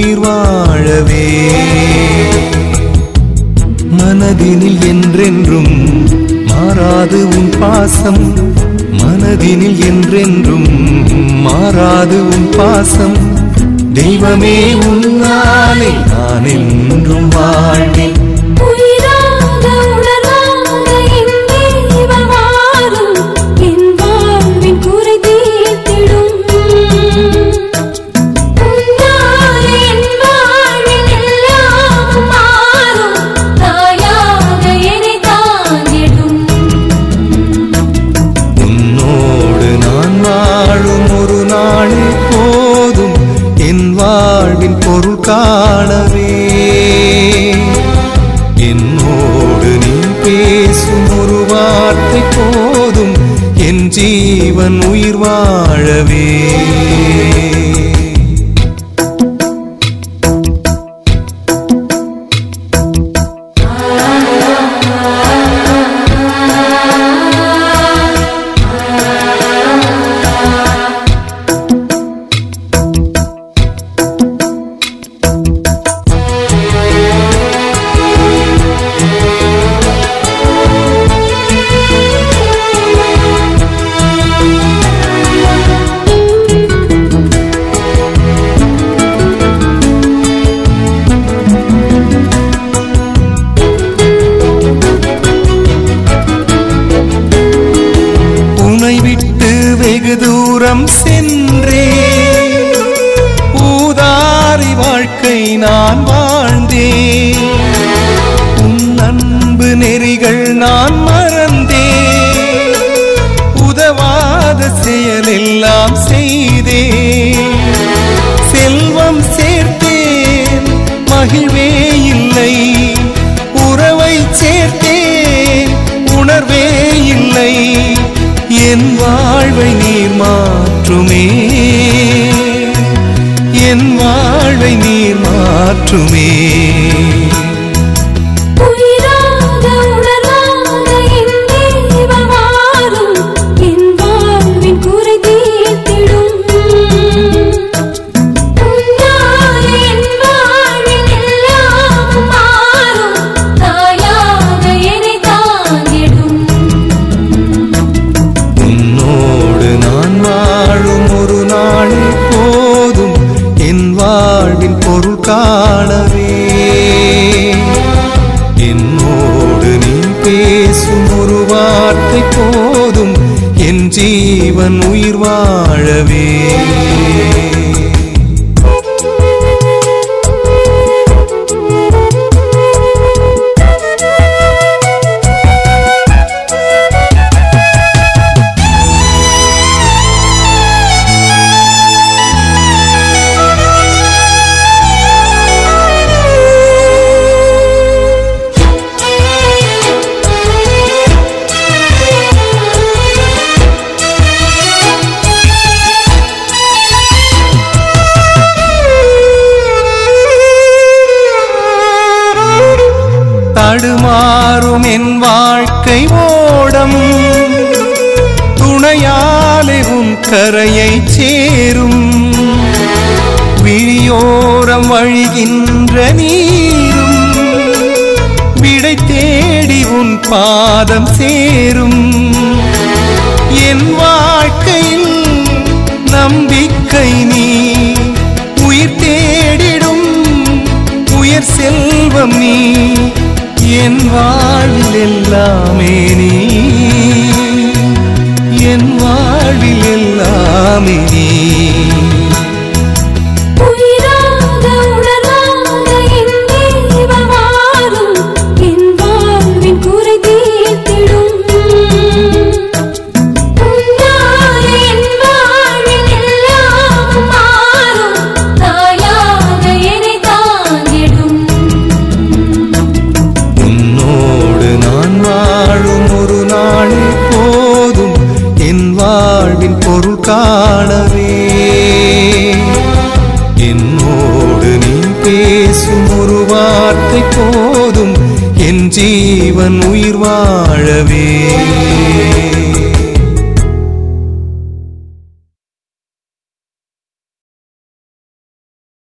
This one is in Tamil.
உயிர் வாழவே மனதினில் என்றென்றும் மாறாது உன் பாசம் மனதினில் என்றென்றும் மாறாது உன் பாசம் தெய்வமே உன்னாலே நான் என்றும் வாழ்வேன் உயிராக உணர்வாக என் தெய்வம் மாறும் என் வாழ்வின் குறை தீர்த்திடும் உன்னாலே என் வாழ்வில் எல்லாம் மாறும் தாயாக என்னை தாங்கிடும் உன்னோடு நான் வாழும் ஒரு நாளே போதும் என் வாழ்வின் பொருள் காணவே என்னோடு நீ பேசும் ஒரு வார்த்தை போதும் என் ஜீவன் உயிர் வாழவே உனை விட்டு வெகு தூரம் சென்றே ஊதாரி வாழ்க்கை நான் வாழ்ந்தேன் உன் அன்பு நெறிகள் நான் மறந்தேன் உதவாத செயலெல்லாம் செய்தேன் செல்வம் சேர்த்தேன் மகிழ்வே இல்லை உறவை சேர்த்தேன் உணர்வே இல்லை என் வாழ்வை நீர் மாற்றுமே என் வாழ்வை நீர் மாற்றுமே உயிராக உணர்வாக என் தெய்வம் மாறும் என் வாழ்வின் குறை தீர்த்திடும் உன்னாலே என் வாழ்வில் எல்லாம் மாறும் தாயாக என்னை தாங்கிடும் உன்னோடு நான் வாழும் ஒரு நாளே போதும் என் வாழ்வின் பொருள் காணவே என்னோடு நீ பேசும் ஒரு வார்த்தை போதும் என் ஜீவன் உயிர் வாழவே உயிராக உணர்வாக என் தெய்வம் மாறும் என் வாழ்வின் குறை தீர்த்திடும் உன்னாலே என் வாழ்வில் எல்லாம் மாறும் தாயாக என்னை தாங்கிடும் உன்னோடு நான் வாழும் ஒரு நாளே போதும் என் வாழ்வின் பொருள் காணவே என்னோடு நீ பேசும் ஒரு வார்த்தை போதும் என் ஜீவன் உயிர் வாழவே தடுமாறும் என் வாழ்க்கை ஓடம் துணையாலே உன் கரையை சேரும் விழியோரம் வழிகின்ற நீரும் விடை தேடி உன் பாதம் சேரும் என் வாழ்க்கையில் நம்பிக்கை நீ உயிர் தேடிடும் உயர் செல்வம் நீ என் வாழ்வில் எல்லாமே நீ என் வாழ்வில் எல்லாமே நீ உயிராக உணர்வாக என் தெய்வம் மாறும் என் வாழ்வின் குறை தீர்த்திடும் உன்னாலே என் வாழ்வில் எல்லாம் மாறும் தாயாக என்னை தாங்கிடும் உன்னோடு நான் வாழும் ஒரு நாளே போதும் என் வாழ்வின் பொருள் காணவே என்னோடு நீ பேசும் ஒரு வார்த்தை போதும் என் ஜீவன் உயிர் வாழவே